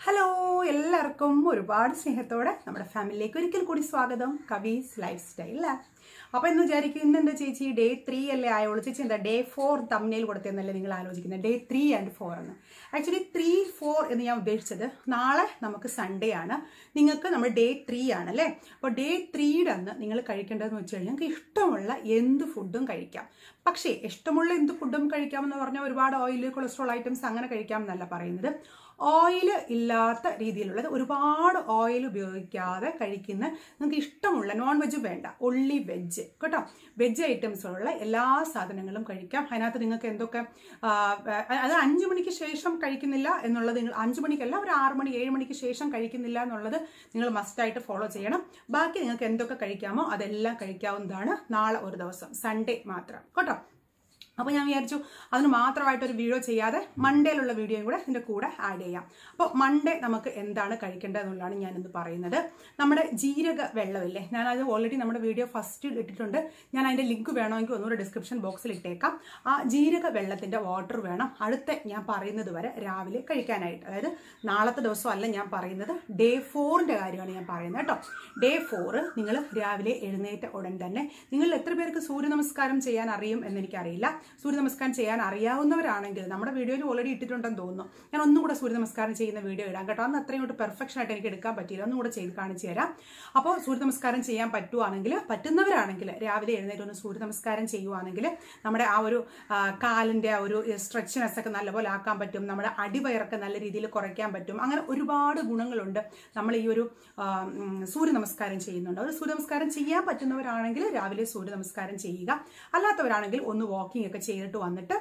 hello എല്ലാവർക്കും ഒരുപാട് സ്നേഹത്തോടെ നമ്മുടെ ഫാമിലിയിലേക്ക് ഒരിക്കൽ കൂടി സ്വാഗതം കവീസ് ലൈഫ് സ്റ്റൈൽ അപ്പൊ എന്ന് വിചാരിക്കും ഇന്ന് എന്താ ചേച്ചി ഡേ ത്രീ അല്ലേ ആയോളൂ ചേച്ചി എന്താ ഡേ ഫോർ തമ്മിൽ കൊടുത്തെന്നല്ലേ നിങ്ങൾ ആലോചിക്കുന്നത് ഡേ ത്രീ ആൻഡ് ഫോർ എന്ന് ആക്ച്വലി ത്രീ ഫോർ എന്ന് ഞാൻ ഉദ്ദേശിച്ചത് നാളെ നമുക്ക് സൺഡേ ആണ് നിങ്ങൾക്ക് നമ്മൾ ഡേ ത്രീ ആണ് അല്ലേ അപ്പോൾ ഡേ ത്രീയുടെ അന്ന് നിങ്ങൾ കഴിക്കേണ്ടതെന്ന് വെച്ച് കഴിഞ്ഞാൽ നിങ്ങൾക്ക് ഇഷ്ടമുള്ള എന്ത് ഫുഡും കഴിക്കാം പക്ഷേ ഇഷ്ടമുള്ള എന്ത് ഫുഡും കഴിക്കാമെന്ന് പറഞ്ഞാൽ ഒരുപാട് ഓയിൽ കൊളസ്ട്രോൾ ഐറ്റംസ് അങ്ങനെ കഴിക്കാമെന്നല്ല പറയുന്നത് ഓയിൽ ഇല്ലാത്ത രീതിയിലുള്ളത് ഒരുപാട് ഓയിൽ ഉപയോഗിക്കാതെ കഴിക്കുന്ന നിങ്ങൾക്ക് ഇഷ്ടമുള്ള നോൺ വെജ് വേണ്ട ഒള്ളി വെജ് കേട്ടോ വെജ് ഐറ്റംസുള്ള എല്ലാ സാധനങ്ങളും കഴിക്കാം അതിനകത്ത് നിങ്ങൾക്ക് എന്തൊക്കെ ആ, അത് അഞ്ച് മണിക്ക് ശേഷം കഴിക്കുന്നില്ല എന്നുള്ളത് നിങ്ങൾ അഞ്ച് മണിക്കല്ല ഒരു ആറ് മണി ഏഴ് മണിക്ക് ശേഷം കഴിക്കുന്നില്ല എന്നുള്ളത് നിങ്ങൾ മസ്റ്റായിട്ട് ഫോളോ ചെയ്യണം ബാക്കി നിങ്ങൾക്ക് എന്തൊക്കെ കഴിക്കാമോ അതെല്ലാം കഴിക്കാവുന്നതാണ് നാളെ ഒരു ദിവസം സൺഡേ മാത്രം കേട്ടോ അപ്പോൾ ഞാൻ വിചാരിച്ചു അതിന് മാത്രമായിട്ട് ഒരു വീഡിയോ ചെയ്യാതെ മൺഡേയിലുള്ള വീഡിയോയും കൂടെ ഇതിൻ്റെ കൂടെ ആഡ് ചെയ്യാം അപ്പോൾ മൺഡേ നമുക്ക് എന്താണ് കഴിക്കേണ്ടത് എന്നുള്ളതാണ് ഞാനിന്ന് പറയുന്നത് നമ്മുടെ ജീരക വെള്ളമില്ലേ ഞാനത് ഓൾറെഡി നമ്മുടെ വീഡിയോ ഫസ്റ്റ് ഇട്ടിട്ടുണ്ട് ഞാൻ അതിൻ്റെ ലിങ്ക് വേണമെങ്കിൽ ഒന്നുകൂടെ ഡിസ്ക്രിപ്ഷൻ ബോക്സിൽ ഇട്ടേക്കാം ആ ജീരക വെള്ളത്തിൻ്റെ വാട്ടർ വേണം അടുത്ത ഞാൻ പറയുന്നത് വരെ രാവിലെ കഴിക്കാനായിട്ട് അതായത് നാളത്തെ ദിവസമല്ല ഞാൻ പറയുന്നത് ഡേ ഫോറിൻ്റെ കാര്യമാണ് ഞാൻ പറയുന്നത് കേട്ടോ ഡേ ഫോറ് നിങ്ങൾ രാവിലെ എഴുന്നേറ്റ ഉടൻ തന്നെ നിങ്ങൾ എത്ര പേർക്ക് സൂര്യ നമസ്കാരം ചെയ്യാൻ അറിയും എന്ന് എനിക്കറിയില്ല സൂര്യ നമസ്കാരം ചെയ്യാൻ അറിയാവുന്നവരാണെങ്കിൽ നമ്മുടെ വീഡിയോയിൽ ഓൾറെഡി ഇട്ടിട്ടുണ്ടെന്ന് തോന്നുന്നു ഞാൻ ഒന്നും കൂടെ സൂര്യ നമസ്കാരം ചെയ്യുന്ന വീഡിയോ ഇടാം കേട്ടോ അന്ന് അത്രയും കൂടെ പെർഫെക്ഷൻ ആയിട്ട് എനിക്ക് എടുക്കാൻ പറ്റിയില്ല ഒന്നും കൂടെ ചെയ്ത് കാണിച്ചു തരാം അപ്പോൾ സൂര്യ നമസ്കാരം ചെയ്യാൻ പറ്റുവാണെങ്കിൽ പറ്റുന്നവരാണെങ്കിൽ രാവിലെ എഴുന്നേറ്റ് ഒന്ന് സൂര്യ നമസ്കാരം ചെയ്യുവാണെങ്കിൽ നമ്മുടെ ആ ഒരു ആ, കാലിന്റെ ആ ഒരു സ്ട്രെച്ചിനെസ് ഒക്കെ നല്ലപോലെ ആക്കാൻ പറ്റും നമ്മുടെ അടിവയറൊക്കെ നല്ല രീതിയിൽ കുറയ്ക്കാൻ പറ്റും അങ്ങനെ ഒരുപാട് ഗുണങ്ങളുണ്ട് നമ്മൾ ഈ ഒരു ആ, ഉം, സൂര്യ നമസ്കാരം ചെയ്യുന്നുണ്ട് ഒരു സൂര്യ നമസ്കാരം ചെയ്യാൻ പറ്റുന്നവരാണെങ്കിൽ രാവിലെ സൂര്യ നമസ്കാരം ചെയ്യുക അല്ലാത്തവരാണെങ്കിൽ ഒന്ന് വാക്കിംഗ് ഒക്കെ ചെയ്തിട്ട് വന്നിട്ട്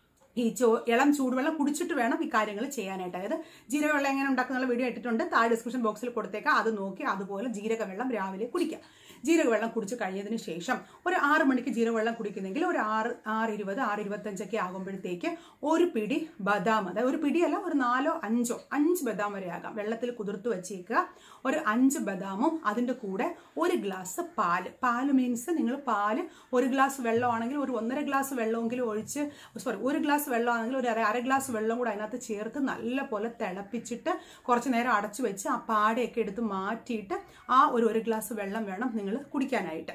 ഈ ചോ ഇളം ചൂടുവെള്ളം കുടിച്ചിട്ട് വേണം ഈ കാര്യങ്ങൾ ചെയ്യാനായിട്ട് അതായത് ജീരകവെള്ളം എങ്ങനെ ഉണ്ടാക്കുന്ന വീഡിയോ ഇട്ടിട്ടുണ്ട് താഴെ ഡിസ്ക്രിപ്ഷൻ ബോക്സിൽ കൊടുത്തേക്കാം അത് നോക്കി അതുപോലെ ജീരകവെള്ളം രാവിലെ കുടിക്കാം ജീരകവെള്ളം കുടിച്ച് കഴിഞ്ഞതിന് ശേഷം ഒരു ആറ് മണിക്ക് ജീരകവെള്ളം കുടിക്കുന്നെങ്കിൽ ഒരു ആറ് ആറ് ഇരുപത് ആറ് ഇരുപത്തഞ്ചൊക്കെ ആകുമ്പോഴത്തേക്ക് ഒരു പിടി ബദാം അതായത് ഒരു പിടിയല്ല ഒരു നാലോ അഞ്ചോ അഞ്ച് ബദാം വരെ ആകാം വെള്ളത്തിൽ കുതിർത്ത് വെച്ചേക്കുക ഒരു അഞ്ച് ബദാമും അതിൻ്റെ കൂടെ ഒരു ഗ്ലാസ് പാല് പാല് മീൻസ് നിങ്ങൾ പാല് ഒരു ഗ്ലാസ് വെള്ളമാണെങ്കിൽ ഒരു ഒന്നര ഗ്ലാസ് വെള്ളമെങ്കിലും ഒഴിച്ച് സോറി ഒരു ഗ്ലാസ് വെള്ളമാണെങ്കിൽ ഒരു അര അര ഗ്ലാസ് വെള്ളം കൂടെ അതിനകത്ത് ചേർത്ത് നല്ല പോലെ തിളപ്പിച്ചിട്ട് കുറച്ച് നേരം അടച്ചു വെച്ച് ആ പാടയൊക്കെ എടുത്ത് മാറ്റിയിട്ട് ആ ഒരു ഒരു ഗ്ലാസ് വെള്ളം വേണം നിങ്ങൾ കുടിക്കാനായിട്ട്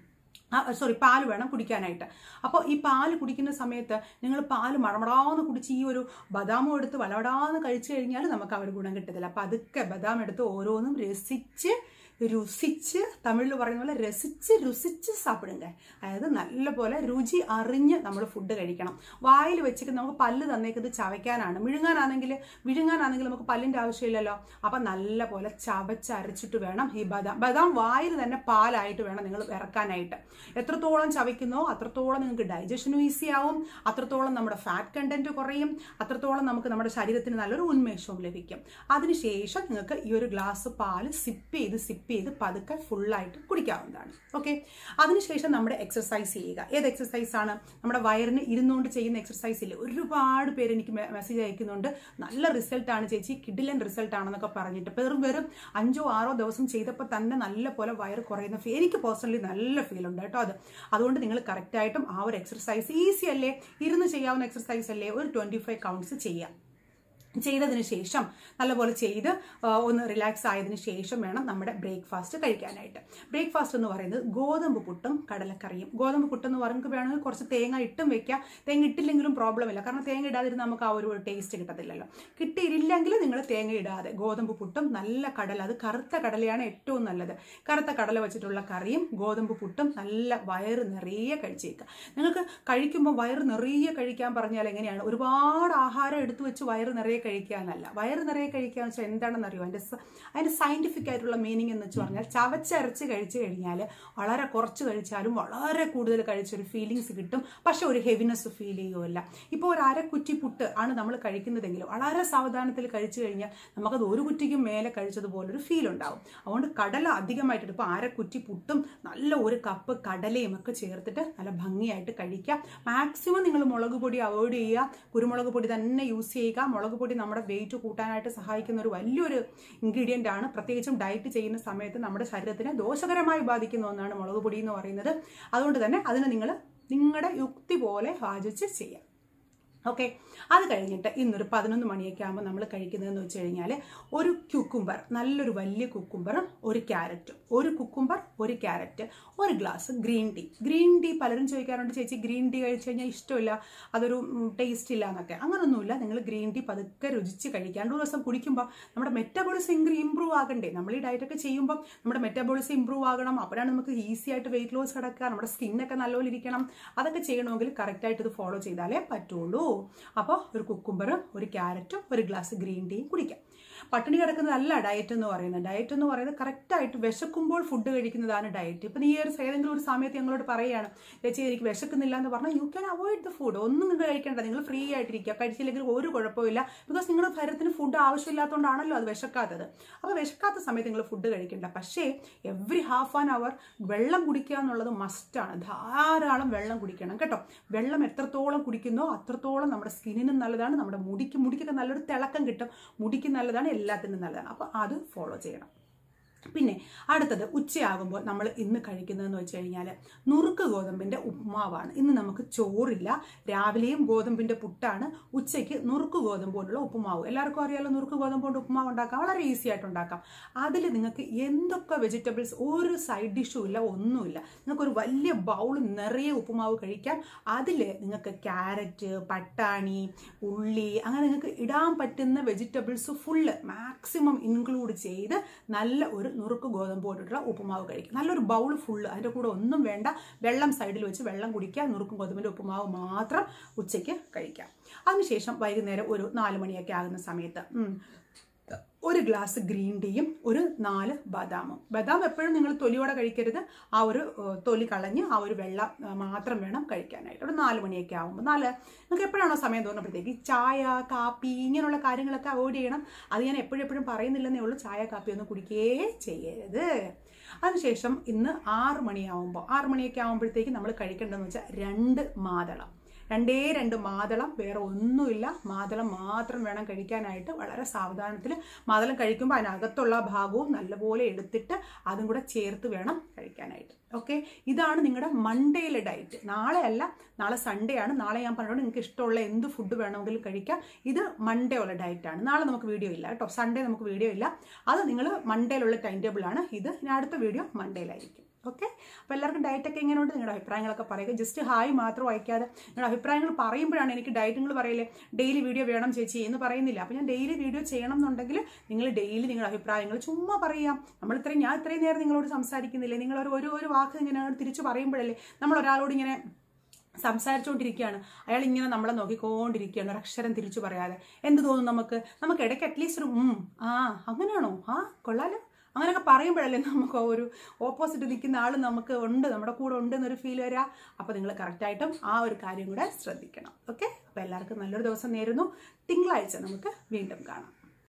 സോറി പാല് വേണം കുടിക്കാനായിട്ട് അപ്പോൾ ഈ പാല് കുടിക്കുന്ന സമയത്ത് നിങ്ങൾ പാല് മടമടാന്ന് കുടിച്ച് ഈ ഒരു ബദാമും എടുത്ത് വളവടാന്ന് കഴിച്ചു കഴിഞ്ഞാൽ നമുക്ക് ആ ഒരു ഗുണം കിട്ടത്തില്ല അപ്പോൾ അതൊക്കെ ബദാം എടുത്ത് ഓരോന്നും രസിച്ച് രുസിച്ച് തമിഴിൽ പറയുന്ന പോലെ രസിച്ച് രുസിച്ച് സാപ്പിടുങ്ക അതായത് നല്ല പോലെ രുചി അറിഞ്ഞ് നമ്മൾ ഫുഡ് കഴിക്കണം വായിൽ വെച്ചിട്ട് നമുക്ക് പല്ല് തന്നേക്കുന്നത് ചവയ്ക്കാനാണ് മിഴുങ്ങാനാണെങ്കിൽ വിഴുങ്ങാനാണെങ്കിൽ നമുക്ക് പല്ലിൻ്റെ ആവശ്യമില്ലല്ലോ അപ്പം നല്ല പോലെ ചവച്ചരച്ചിട്ട് വേണം ഈ ബദാം ബദാം വായിൽ തന്നെ പാലായിട്ട് വേണം നിങ്ങൾ ഇറക്കാനായിട്ട് എത്രത്തോളം ചവയ്ക്കുന്നോ അത്രത്തോളം നിങ്ങൾക്ക് ഡൈജഷനും ഈസി ആവും അത്രത്തോളം നമ്മുടെ ഫാറ്റ് കണ്ടന്റ് കുറയും അത്രത്തോളം നമുക്ക് നമ്മുടെ ശരീരത്തിന് നല്ലൊരു ഉന്മേഷവും ലഭിക്കും അതിനുശേഷം നിങ്ങൾക്ക് ഈ ഒരു ഗ്ലാസ് പാല് സിപ്പ് ചെയ്ത് സിപ്പ് ചെയ്ത് പതുക്കെ ഫുള്ളായിട്ട് കുടിക്കാവുന്നതാണ് ഓക്കെ അതിനുശേഷം നമ്മുടെ എക്സർസൈസ് ചെയ്യുക ഏത് എക്സർസൈസ് ആണ് നമ്മുടെ വയറിന് ഇരുന്നുകൊണ്ട് ചെയ്യുന്ന എക്സർസൈസ് ഇല്ലേ ഒരുപാട് പേര് എനിക്ക് മെസ്സേജ് അയക്കുന്നുണ്ട് നല്ല റിസൾട്ടാണ് ചേച്ചി കിഡിലൻ റിസൾട്ട് ആണെന്നൊക്കെ പറഞ്ഞിട്ട് വെറും വെറും അഞ്ചോ ആറോ ദിവസം ചെയ്തപ്പോൾ തന്നെ നല്ല പോലെ വയറ് കുറയുന്ന ഫീൽ എനിക്ക് പേഴ്സണലി നല്ല ഫീൽ ഉണ്ട് കേട്ടോ അത് അതുകൊണ്ട് നിങ്ങൾ കറക്റ്റായിട്ടും ആ ഒരു എക്സർസൈസ് ഈസി അല്ലേ ഇരുന്ന് ചെയ്യാവുന്ന എക്സർസൈസ് അല്ലേ ഒരു ട്വൻറ്റി ഫൈവ് കൗണ്ട്സ് ചെയ്യാം ചെയ്തതിന് ശേഷം നല്ലപോലെ ചെയ്ത് ആ, ഒന്ന് റിലാക്സ് ആയതിനു ശേഷം വേണം നമ്മുടെ ബ്രേക്ക്ഫാസ്റ്റ് കഴിക്കാനായിട്ട് ബ്രേക്ക്ഫാസ്റ്റ് എന്ന് പറയുന്നത് ഗോതമ്പ് പുട്ടും കടലക്കറിയും ഗോതമ്പ് പുട്ടെന്ന് പറയുമ്പോൾ വേണമെങ്കിൽ കുറച്ച് തേങ്ങ ഇട്ടും വെക്കാം തേങ്ങ ഇട്ടില്ലെങ്കിലും പ്രോബ്ലം ഇല്ല കാരണം തേങ്ങ ഇടാതിരുന്ന് നമുക്ക് ആ ഒരു ടേസ്റ്റ് കിട്ടത്തില്ലല്ലോ കിട്ടിയില്ലെങ്കിൽ നിങ്ങൾ തേങ്ങ ഇടാതെ ഗോതമ്പ് പുട്ടും നല്ല കടല അത് കറുത്ത കടലയാണ് ഏറ്റവും നല്ലത് കറുത്ത കടല വെച്ചിട്ടുള്ള കറിയും ഗോതമ്പ് പുട്ടും നല്ല വയറ് നിറയെ കഴിച്ചേക്കുക നിങ്ങൾക്ക് കഴിക്കുമ്പോൾ വയറ് നിറയെ കഴിക്കാൻ പറഞ്ഞാൽ എങ്ങനെയാണ് ഒരുപാട് ആഹാരം എടുത്തു വെച്ച് വയറ് നിറയെ കഴിക്കുക എന്നല്ല വയറ് നിറയെ കഴിക്കുക എന്ന് വെച്ചാൽ എന്താണെന്ന് അറിയോ അതിൻ്റെ സ- അതിൻ്റെ സയൻറ്റിഫിക് ആയിട്ടുള്ള മീനിങ് എന്ന് വെച്ച് പറഞ്ഞാൽ ചവച്ചരച്ച് കഴിച്ചു കഴിഞ്ഞാൽ വളരെ കുറച്ച് കഴിച്ചാലും വളരെ കൂടുതൽ കഴിച്ചൊരു ഫീലിങ്സ് കിട്ടും പക്ഷെ ഒരു ഹെവിനെസ് ഫീൽ ചെയ്യുമല്ല ഇപ്പോൾ ഒരു അര കുറ്റി പുട്ട് ആണ് നമ്മൾ കഴിക്കുന്നതെങ്കിലും വളരെ സാവധാനത്തിൽ കഴിച്ചു കഴിഞ്ഞാൽ നമുക്കത് ഒരു കുറ്റിക്കും മേലെ കഴിച്ചതുപോലൊരു ഫീൽ ഉണ്ടാവും അതുകൊണ്ട് കടല അധികമായിട്ട് ഇപ്പോൾ അര കുറ്റി പുട്ടും നല്ല ഒരു കപ്പ് കടലയും ഒക്കെ ചേർത്തിട്ട് നല്ല ഭംഗിയായിട്ട് കഴിക്കാം മാക്സിമം നിങ്ങൾ മുളക് പൊടി അവോയ്ഡ് ചെയ്യുക കുരുമുളക് പൊടി തന്നെ യൂസ് ചെയ്യുക മുളക് പൊടി നമ്മുടെ വെയിറ്റ് കൂട്ടാനായിട്ട് സഹായിക്കുന്ന ഒരു വലിയൊരു ഇൻഗ്രീഡിയൻ്റ് ആണ് പ്രത്യേകിച്ചും ഡയറ്റ് ചെയ്യുന്ന സമയത്ത് നമ്മുടെ ശരീരത്തിനെ ദോഷകരമായി ബാധിക്കുന്ന ഒന്നാണ് മുളക് പൊടി എന്ന് പറയുന്നത് അതുകൊണ്ട് തന്നെ അതിന് നിങ്ങൾ നിങ്ങളുടെ യുക്തി പോലെ വാചിച്ച് ചെയ്യാം ഓക്കെ അത് കഴിഞ്ഞിട്ട് ഇന്നൊരു പതിനൊന്ന് മണിയൊക്കെ ആകുമ്പോൾ നമ്മൾ കഴിക്കുന്നതെന്ന് വെച്ച് കഴിഞ്ഞാൽ ഒരു കുക്കുംബർ നല്ലൊരു വലിയ കുക്കുംബറും ഒരു ക്യാരറ്റും ഒരു കുക്കുംബർ ഒരു ക്യാരറ്റ് ഒരു glass green tea green tea പലരും ചോദിക്കാറുണ്ട് ചേച്ചി ഗ്രീൻ ടീ കഴിച്ചു കഴിഞ്ഞാൽ ഇഷ്ടമില്ല അതൊരു ടേസ്റ്റ് ഇല്ല എന്നൊക്കെ അങ്ങനൊന്നുമില്ല നിങ്ങൾ ഗ്രീൻ ടീ പതുക്കെ രുചിച്ച് കഴിക്കുക രണ്ടു ദിവസം കുടിക്കുമ്പോൾ നമ്മുടെ മെറ്റബോളിസം ഇമ്പ്രൂവ് ആകണ്ടേ നമ്മൾ ഈ ഡയറ്റൊക്കെ ചെയ്യുമ്പോൾ നമ്മുടെ മെറ്റബോളിസം ഇമ്പ്രൂവ് ആകണം അപ്പോഴാണ് നമുക്ക് ഈസി ആയിട്ട് വെയിറ്റ് ലോസ് കിടക്കുക നമ്മുടെ സ്കിന്നൊക്കെ നല്ലപോലെ ഇരിക്കണം അതൊക്കെ ചെയ്യണമെങ്കിൽ കറക്റ്റായിട്ട് ഇത് ഫോളോ ചെയ്താലേ പറ്റുള്ളൂ അപ്പോൾ ഒരു കുക്കുംബർ ഒരു ക്യാരറ്റും ഒരു ഗ്ലാസ് ഗ്രീൻ ടീയും കുടിക്കാം പട്ടിണി കിടക്കുന്നതല്ല ഡയറ്റ് എന്ന് പറയുന്നത് ഡയറ്റ് എന്ന് പറയുന്നത് കറക്റ്റായിട്ട് വിശക്കുമ്പോൾ ഫുഡ് കഴിക്കുന്നതാണ് ഡയറ്റ് ഇപ്പം നീ ഈ ഒരു ഏതെങ്കിലും ഒരു സമയത്ത് ഞങ്ങളോട് പറയുകയാണ് ചേച്ചി എനിക്ക് വിശക്കുന്നില്ല എന്ന് പറഞ്ഞാൽ you can avoid the food ഒന്നും നിങ്ങൾ കഴിക്കേണ്ട നിങ്ങൾ ഫ്രീ ആയിട്ടിരിക്കുക കഴിച്ചില്ലെങ്കിൽ ഒരു കുഴപ്പമില്ല ബിക്കോസ് നിങ്ങളുടെ ശരീരത്തിന് ഫുഡ് ആവശ്യമില്ലാത്തതുകൊണ്ടാണല്ലോ അത് വിശക്കാത്തത് അപ്പോൾ വിശക്കാത്ത സമയത്ത് നിങ്ങൾ ഫുഡ് കഴിക്കേണ്ട പക്ഷേ എവറി ഹാഫ് ആൻ അവർ വെള്ളം കുടിക്കുക എന്നുള്ളത് മസ്റ്റാണ് ധാരാളം വെള്ളം കുടിക്കണം കേട്ടോ വെള്ളം എത്രത്തോളം കുടിക്കുന്നോ അത്രത്തോളം നമ്മുടെ സ്കിന്നിനും നല്ലതാണ് നമ്മുടെ മുടിക്ക് മുടിക്കൊക്കെ നല്ലൊരു തിളക്കം കിട്ടും മുടിക്ക് നല്ലതാണ് എല്ലാത്തിനും നല്ലതാണ് അപ്പോൾ അത് ഫോളോ ചെയ്യണം പിന്നെ അടുത്തത് ഉച്ചയാകുമ്പോൾ നമ്മൾ ഇന്ന് കഴിക്കുന്നതെന്ന് വെച്ച് കഴിഞ്ഞാൽ നുറുക്ക് ഗോതമ്പിൻ്റെ ഉപ്മാവാണ് ഇന്ന് നമുക്ക് ചോറില്ല രാവിലെയും ഗോതമ്പിൻ്റെ പുട്ടാണ് ഉച്ചയ്ക്ക് നുറുക്ക് ഗോതമ്പ് കൊണ്ടുള്ള ഉപ്പുമാവ് എല്ലാവർക്കും അറിയാലോ നുറുക്ക് ഗോതമ്പ് കൊണ്ട് ഉപ്പുമാവ് ഉണ്ടാക്കാം വളരെ ഈസി ആയിട്ട് ഉണ്ടാക്കാം അതിൽ നിങ്ങൾക്ക് എന്തൊക്കെ വെജിറ്റബിൾസ് ഒരു സൈഡ് ഡിഷും ഇല്ല ഒന്നുമില്ല നിങ്ങൾക്കൊരു വലിയ ബൗൾ നിറയെ ഉപ്പുമാവ് കഴിക്കാം അതിൽ നിങ്ങൾക്ക് ക്യാരറ്റ് പട്ടാണി ഉള്ളി അങ്ങനെ നിങ്ങൾക്ക് ഇടാൻ പറ്റുന്ന വെജിറ്റബിൾസ് ഫുള്ള് മാക്സിമം ഇൻക്ലൂഡ് ചെയ്ത് നല്ല ഒരു നുറുക്ക് ഗോതമ്പ് കൊണ്ടിട്ടുള്ള ഉപ്പുമാവ് കഴിക്കും നല്ലൊരു ബൗൾ ഫുള്ള് അതിൻ്റെ കൂടെ ഒന്നും വേണ്ട വെള്ളം സൈഡിൽ വെച്ച് വെള്ളം കുടിക്കുക നുറുക്കും ഗോതമ്പിൻ്റെ ഉപ്പുമാവ് മാത്രം ഉച്ചയ്ക്ക് കഴിക്കാം അതിനുശേഷം വൈകുന്നേരം ഒരു നാല് മണിയൊക്കെ ആകുന്ന സമയത്ത് ഉം, ഒരു ഗ്ലാസ് ഗ്രീൻ ടീയും ഒരു നാല് ബദാമും ബദാം എപ്പോഴും നിങ്ങൾ തൊലിയോടെ കഴിക്കരുത് ആ ഒരു ഏഹ്, തൊലി കളഞ്ഞ് ആ ഒരു വെള്ളം ഏഹ്, മാത്രം വേണം കഴിക്കാനായിട്ട് ഒരു നാല് മണിയൊക്കെ ആകുമ്പോൾ നാല് നിങ്ങൾക്ക് എപ്പോഴാണോ സമയം തോന്നുമ്പോഴത്തേക്ക് ചായ കാപ്പി ഇങ്ങനെയുള്ള കാര്യങ്ങളൊക്കെ അവോയ്ഡ് ചെയ്യണം അത് ഞാൻ എപ്പോഴും എപ്പോഴും പറയുന്നില്ലെന്നേ ഉള്ളൂ ചായ കാപ്പി ഒന്നും കുടിക്കുകയേ ചെയ്യരുത് അതിനുശേഷം ഇന്ന് ആറ് മണിയാവുമ്പോൾ ആറ് മണിയൊക്കെ ആകുമ്പോഴത്തേക്ക് നമ്മൾ കഴിക്കേണ്ടതെന്ന് വെച്ചാൽ രണ്ട് മാതളം രണ്ടേ രണ്ട് മാതളം വേറെ ഒന്നുമില്ല മാതളം മാത്രം വേണം കഴിക്കാനായിട്ട് വളരെ സാവധാനത്തിൽ മാതളം കഴിക്കുമ്പോൾ അതിനകത്തുള്ള ഭാഗവും നല്ലപോലെ എടുത്തിട്ട് അതും കൂടെ ചേർത്ത് വേണം കഴിക്കാനായിട്ട് ഓക്കെ ഇതാണ് നിങ്ങളുടെ മൺഡേയിലെ ഡയറ്റ് നാളെ അല്ല നാളെ സൺഡേ ആണ് നാളെ ഞാൻ പറഞ്ഞോണ്ട് നിങ്ങൾക്ക് ഇഷ്ടമുള്ള എന്ത് ഫുഡ് വേണമെങ്കിലും കഴിക്കാം ഇത് മൺഡേ ഉള്ള ഡയറ്റാണ് നാളെ നമുക്ക് വീഡിയോ ഇല്ല കേട്ടോ സൺഡേ നമുക്ക് വീഡിയോ ഇല്ല അത് നിങ്ങൾ മൺഡേയിലുള്ള ടൈം ടേബിൾ ആണ് ഇത് ഇനി അടുത്ത വീഡിയോ മൺഡേയിലായിരിക്കും ഓക്കെ അപ്പോൾ എല്ലാവർക്കും ഡയറ്റൊക്കെ എങ്ങനെയുണ്ട് നിങ്ങളുടെ അഭിപ്രായങ്ങളൊക്കെ പറയുക ജസ്റ്റ് ഹായ് മാത്രം വായിക്കാതെ നിങ്ങളുടെ അഭിപ്രായങ്ങൾ പറയുമ്പോഴാണ് എനിക്ക് ഡയറ്റ് നിങ്ങൾ പറയില്ലേ ഡെയിലി വീഡിയോ വേണം ചേച്ചി എന്ന് പറയുന്നില്ല അപ്പോൾ ഞാൻ ഡെയിലി വീഡിയോ ചെയ്യണം എന്നുണ്ടെങ്കിൽ നിങ്ങൾ ഡെയിലി നിങ്ങളുടെ അഭിപ്രായങ്ങൾ ചുമ്മാ പറയാം നമ്മൾ ഇത്രയും ഞാൻ ഇത്രയും നേരം നിങ്ങളോട് സംസാരിക്കുന്നില്ലേ നിങ്ങൾ ഒരു ഒരു ഒരു വാക്ക് ഇങ്ങനെ തിരിച്ചു പറയുമ്പോഴല്ലേ നമ്മൾ ഒരാളോട് ഇങ്ങനെ സംസാരിച്ചുകൊണ്ടിരിക്കുകയാണ് അയാൾ ഇങ്ങനെ നമ്മളെ നോക്കിക്കൊണ്ടിരിക്കുകയാണ് ഒരു അക്ഷരം തിരിച്ചു പറയാതെ എന്ത് തോന്നും നമുക്ക് നമുക്ക് ഇടയ്ക്ക് അറ്റ്ലീസ്റ്റ് ഒരു ഉം ആ അങ്ങനെയാണോ ആ കൊള്ളാലോ അങ്ങനെയൊക്കെ പറയുമ്പോഴല്ലേ നമുക്ക് ആ ഒരു ഓപ്പോസിറ്റ് നിൽക്കുന്ന ആൾ നമുക്ക് ഉണ്ട് നമ്മുടെ കൂടെ ഉണ്ട് എന്നൊരു ഫീൽ വരിക അപ്പോൾ നിങ്ങൾ കറക്റ്റായിട്ടും ആ ഒരു കാര്യം കൂടെ ശ്രദ്ധിക്കണം ഓക്കെ അപ്പോൾ എല്ലാവർക്കും നല്ലൊരു ദിവസം നേരുന്നു തിങ്കളാഴ്ച നമുക്ക് വീണ്ടും കാണാം